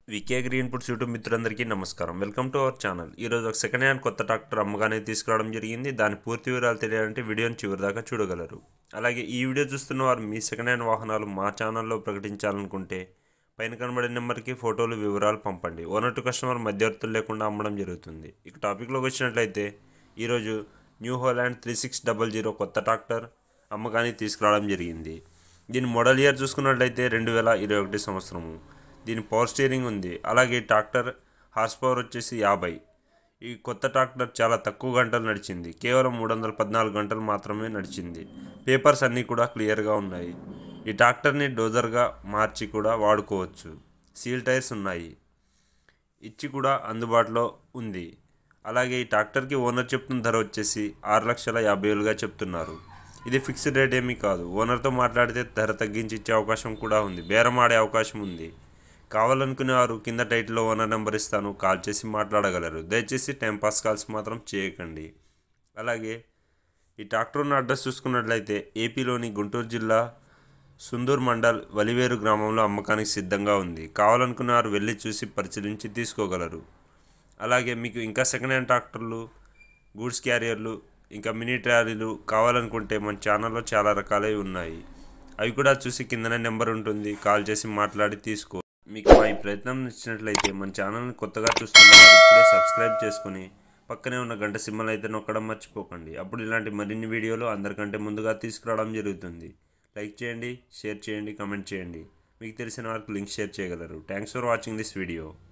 VK green foods YouTube మిత్రులందరికీ నమస్కారం welcome to our channel ఈరోజు ఒక సెకండ్ హ్యాండ్ కొత్త ట్రాక్టర్ అమ్మగానే తీసుకురావడం జరిగింది దాని పూర్తి వివరాలు తెలియాలంటే వీడియోని చివరి దాకా చూడగలరు అలాగే ఈ వీడియో చూస్తున్న వారు మీ సెకండ్ హ్యాండ్ వాహనాలు మా ఛానల్లో ప్రకటించాలనుకుంటే పైన కనబడే నెంబర్కి ఫోటోలు వివరాలు పంపండి ఓనర్ టు కస్టమర్ మధ్యవర్తులు లేకుండా అమ్మడం జరుగుతుంది ఇక టాపిక్లోకి వచ్చినట్లయితే ఈరోజు New Holland three six double zero కొత్త ట్రాక్టర్ అమ్మకానికి తీసుకురావడం జరిగింది దీని మోడల్ ఇయర్ చూసుకున్నట్లయితే రెండు వేల ఇరవై ఒకటి సంవత్సరము దీని పవర్ స్టీరింగ్ ఉంది అలాగే ట్రాక్టర్ హార్స్ పవర్ వచ్చేసి యాభై ఈ కొత్త ట్రాక్టర్ చాలా తక్కువ గంటలు నడిచింది కేవలం మూడు వందల పద్నాలుగు గంటలు మాత్రమే నడిచింది పేపర్స్ అన్నీ కూడా క్లియర్గా ఉన్నాయి ఈ ట్రాక్టర్ని డోజర్గా మార్చి కూడా వాడుకోవచ్చు సీల్ టైర్స్ ఉన్నాయి ఇచ్చి కూడా అందుబాటులో ఉంది అలాగే ఈ ట్రాక్టర్కి ఓనర్ చెప్తున్న ధర వచ్చేసి ఆరు లక్షల యాభై వేలుగా చెప్తున్నారు ఇది ఫిక్స్డ్ రేట్ ఏమీ కాదు ఓనర్తో మాట్లాడితే ధర తగ్గించి ఇచ్చే అవకాశం కూడా ఉంది బేరం ఆడే అవకాశం ఉంది కావాలనుకునే వారు కింద టైటిల్లో ఓనర్ నెంబర్ ఇస్తాను కాల్ చేసి మాట్లాడగలరు దయచేసి టైంపాస్ కాల్స్ మాత్రం చేయకండి అలాగే ఈ ట్రాక్టర్ ఉన్న అడ్రస్ చూసుకున్నట్లయితే ఏపీలోని గుంటూరు జిల్లా సుందూర్ మండల్ వలివేరు గ్రామంలో అమ్మకానికి సిద్ధంగా ఉంది కావాలనుకున్న వారు వెళ్ళి చూసి పరిశీలించి తీసుకోగలరు అలాగే మీకు ఇంకా సెకండ్ హ్యాండ్ ట్రాక్టర్లు గూడ్స్ క్యారియర్లు ఇంకా మినీ ట్రాలీలు కావాలనుకుంటే మన ఛానల్లో చాలా రకాలవి ఉన్నాయి అవి కూడా చూసి కిందనే నెంబర్ ఉంటుంది కాల్ చేసి మాట్లాడి తీసుకో మీకు మా ఈ ప్రయత్నం నచ్చినట్లయితే మన ఛానల్ని కొత్తగా చూస్తున్న వారు ఇప్పుడే సబ్స్క్రైబ్ చేసుకుని పక్కనే ఉన్న గంట సింబల్ అయితే నొక్కడం మర్చిపోకండి అప్పుడు ఇలాంటి మరిన్ని వీడియోలు అందరికంటే ముందుగా తీసుకురావడం జరుగుతుంది లైక్ చేయండి షేర్ చేయండి కమెంట్ చేయండి మీకు తెలిసిన వారికి లింక్ షేర్ చేయగలరు thanks for watching this video